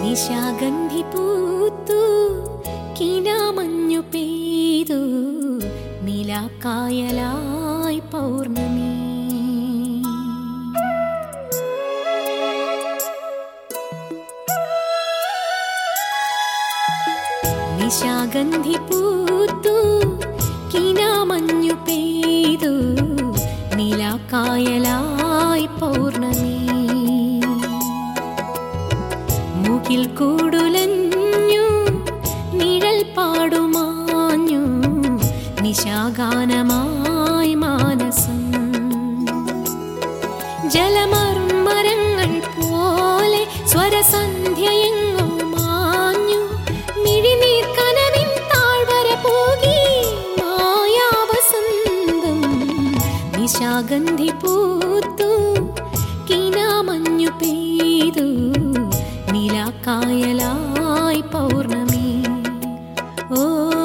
നിശാഗന്ധി പൂത്തു കിനാമഞ്ഞു പെയ്തു നിലാക്കായലായി പൗർണമി നിശാഗന്ധി പൂത്തു കിനാമഞ്ഞു പെയ്തു നിലാക്കായലായി പൗർണമി മുകിൽ കൂടുലഞ്ഞു നിഴൽ പാടുമാഞ്ഞു നിശാഗാനമായി മാനസം ജലമർമരങ്ങൾ പോലെ സ്വരസന്ധ്യയെങ്ങും മാഞ്ഞു മിഴിനീർ കനവിൻ താഴ്വര പോകി മായാവസന്തം നിശാഗന്ധി പൂത്തു കിനാമഞ്ഞു പെയ്തു നിലാക്കായലായി പൗർണമി ഓ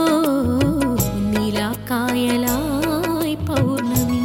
നിലാക്കായലായി പൗർണമി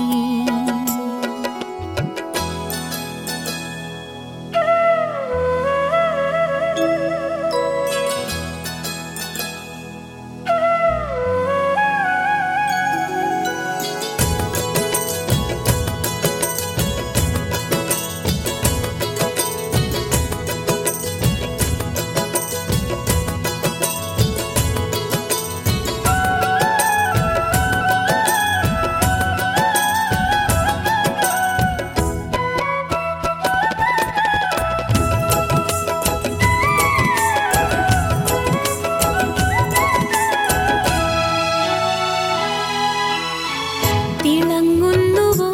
തിളങ്ങുന്നുവോ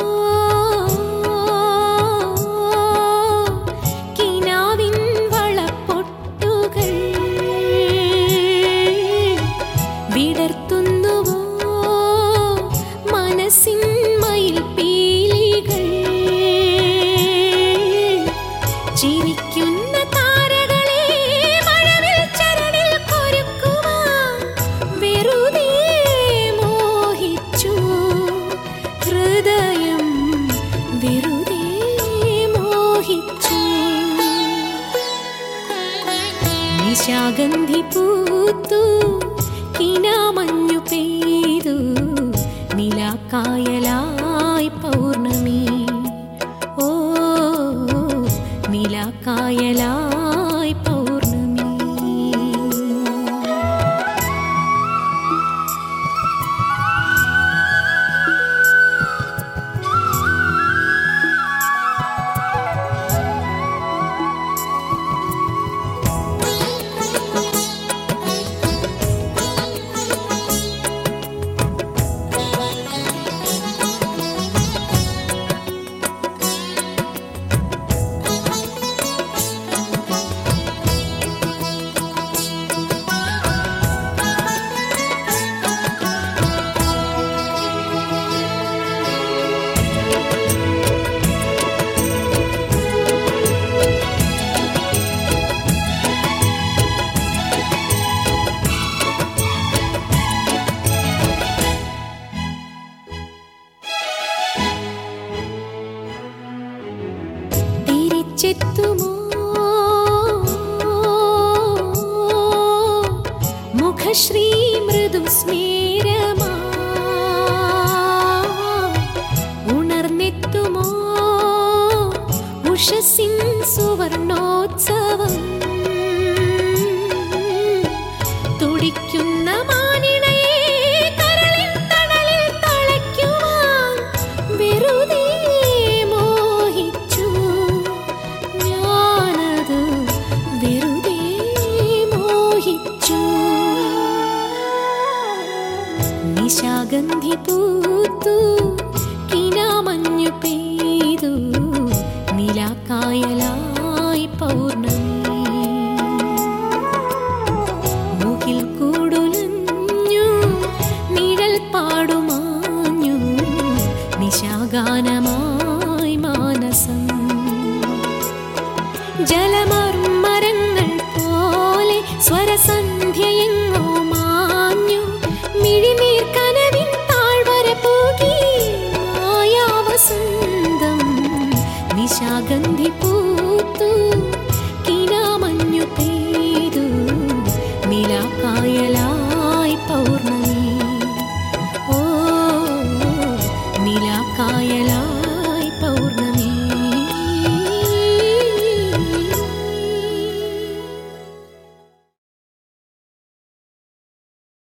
കിനാവിൻ വളപ്പൊട്ടുകൾ വിടർത്തുന്നുവോ മനസ്സിൻ മയിൽ പീലികൾ ചിരിക്കുന്ന താരകളെ മഴവിൽ ചരടിൽ കൊരുക്കുവാൻ വെറുതെ മോഹിച്ചു ഹൃദയം വെറുതെ മോഹിച്ചു നിശാഗന്ധി പൂത്തു കിനാമഞ്ഞു പെയ്തു നിലാക്കായലായി പൗർണമി ഓ നിലാക്കായലായി പൗർണമി തിരിച്ചെത്തുമോ മുഖശ്രീ മൃദു സ്മേരമാ ഉണർന്നെത്തുമോ ഉഷസിൻ സുവർണോത്സവം തുടിക്കുന്ന മാനിടയെ കരളിൻ തണലിൽ തളയ്ക്കുവാൻ വെറുതെ മോഹിച്ചു ഞാനത് വെറുതെ മോഹിച്ചു നിശാഗന്ധി പൂത്തു കിനാമഞ്ഞു പെയ്തു നിലാക്കായലായി പൗർണമി മുകിൽ കൂടുലഞ്ഞു നിഴൽ പാടുമാഞ്ഞു നിശാഗാനമായി മാനസം ജലമാ